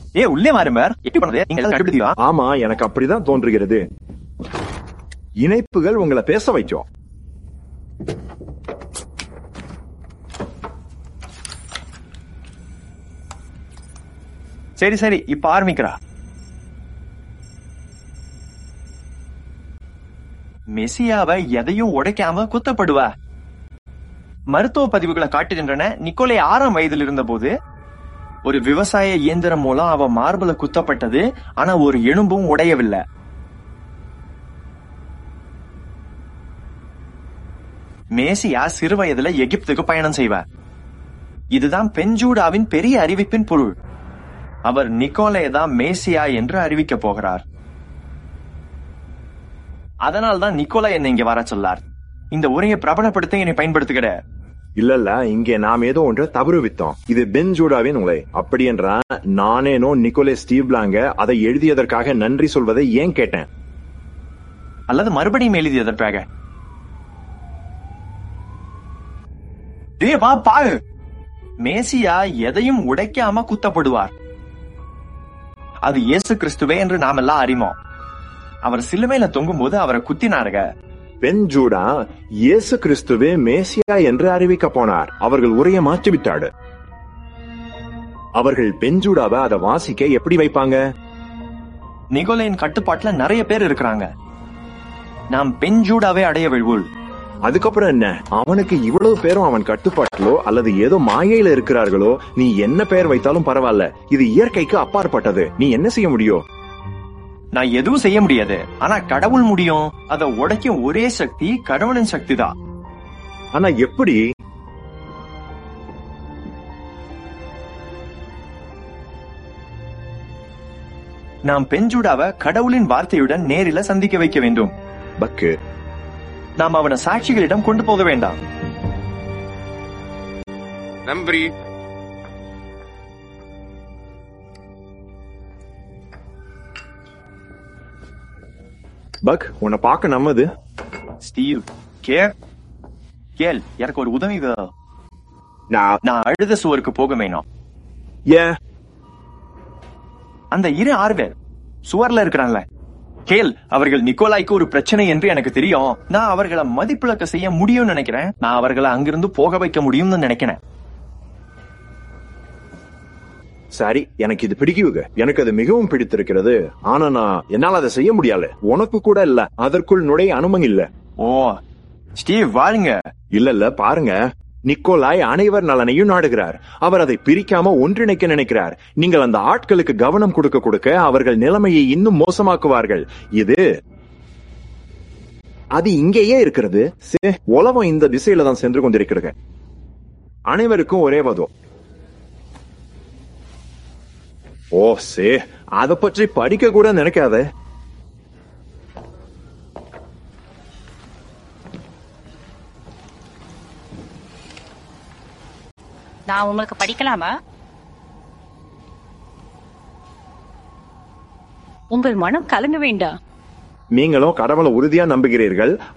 ஏ உள்ளே வாருமார் எப்படி பண்ணது நீங்க எல்லாம் கண்டுபிடிச்சா ஆமா எனக்கு அப்படிதான் தோன்றுகிறது இணைப்புகள் உங்களை பேச வைக்கும் சரி சரி இப்ப ஆரம்பிக்கிறா மெசியாவை எதையும் உடைக்காம குத்தப்படுவா மருத்துவ பதிவுகளை காட்டுகின்றன நிக்கோலை ஆறாம் வயதில் இருந்தபோது ஒரு விவசாய இயந்திரம் மூலம் அவ மார்பல குத்தப்பட்டது ஆனா ஒரு எலும்பும் உடையவில்லை மேசியா சிறு வயதுல எகிப்துக்கு பயணம் செய்வார் இதுதான் பெஞ்சூடாவின் பெரிய அறிவிப்பின் பொருள் அவர் நிக்கோலே தான் மேசியா என்று அறிவிக்க போகிறார் அதனால்தான் நிக்கோலா என்னை இங்க வர சொல்லார் இந்த உரையை பிரபலப்படுத்த என்னை பயன்படுத்துகிற இல்ல இல்ல இங்கே நாம் ஏதோ ஒன்று தவறுவித்தோம் இது பென் ஜூடாவின் உலை அப்படி என்றா நானேனோ நிக்கோலே ஸ்டீவ் பிளாங்க அதை எழுதியதற்காக நன்றி சொல்வதை ஏன் கேட்டேன் அல்லது மறுபடியும் எழுதியதற்காக டேய் வா பாரு மேசியா எதையும் உடைக்காம குத்தப்படுவார் அது இயேசு கிறிஸ்துவே என்று நாம் எல்லாம் அறிவோம் அவர் சிலுவையில தொங்கும்போது அவரை குத்தினாருங்க பென் ஜூடா இயேசு கிறிஸ்துவே மேசியா என்று அறிவிக்க போனார் அவர்கள் உரையை மாற்றிவிட்டாடு அவர்கள் பெஞ்சூடாவை அதை வாசிக்க எப்படி வைப்பாங்க நிகோலையின் கட்டுப்பாட்டுல நிறைய பேர் இருக்கிறாங்க நாம் பெஞ்சூடாவே அடைய விழ்வுள் அதுக்கப்புறம் என்ன அவனுக்கு இவ்வளவு பேரும் அவன் கட்டுப்பாட்டிலோ அல்லது ஏதோ மாயையில இருக்கிறார்களோ நீ என்ன பெயர் வைத்தாலும் பரவாயில்ல இது இயற்கைக்கு அப்பாற்பட்டது நீ என்ன செய்ய முடியும் நான் எதுவும் செய்ய முடியாது ஆனா கடவுள் முடியும் அதை உடைக்கும் ஒரே சக்தி கடவுளின் சக்தி தான் ஆனா எப்படி நாம் பெஞ்சூடாவை கடவுளின் வார்த்தையுடன் நேரில சந்திக்க வைக்க வேண்டும் பக்கு நாம் அவனை சாட்சிகளிடம் கொண்டு போக வேண்டாம் நன்றி பக் உன்னை பார்க்க நம்மது ஸ்டீவ் கே கேள் எனக்கு ஒரு உதவி வேணும். நான் நான் அழுத சுவருக்கு போக வேணும் ஏன் அந்த இரு ஆறு பேர் சுவர்ல இருக்கிறான்ல கேள் அவர்கள் நிக்கோலாய்க்கு ஒரு பிரச்சனை என்று எனக்கு தெரியும் நான் அவர்களை மதிப்பிழக்க செய்ய முடியும்னு நினைக்கிறேன் நான் அவர்களை அங்கிருந்து போக வைக்க முடியும்னு நினைக்கிறேன் சரி எனக்கு இது பிடிக்குங்க எனக்கு அது மிகவும் பிடித்திருக்கிறது ஆனா நான் என்னால அதை செய்ய முடியல உனக்கு கூட இல்ல அதற்குள் நுழைய அனுமதி இல்ல ஓ ஸ்டீவ் வாழுங்க இல்ல இல்ல பாருங்க நிக்கோலாய் அனைவர் நலனையும் நாடுகிறார் அவர் அதை பிரிக்காம ஒன்றிணைக்க நினைக்கிறார் நீங்கள் அந்த ஆட்களுக்கு கவனம் கொடுக்க கொடுக்க அவர்கள் நிலைமையை இன்னும் மோசமாக்குவார்கள் இது அது இங்கேயே இருக்கிறது சே, உலகம் இந்த திசையில தான் சென்று கொண்டிருக்கிறது அனைவருக்கும் ஒரே வதம் ஓ சே அத பற்றி படிக்க கூட நினைக்காத நான் உங்களுக்கு படிக்கலாமா உங்கள் மனம் கலங்க வேண்டாம் நீங்களும் கடவுளை உறுதியா நம்புகிறீர்கள்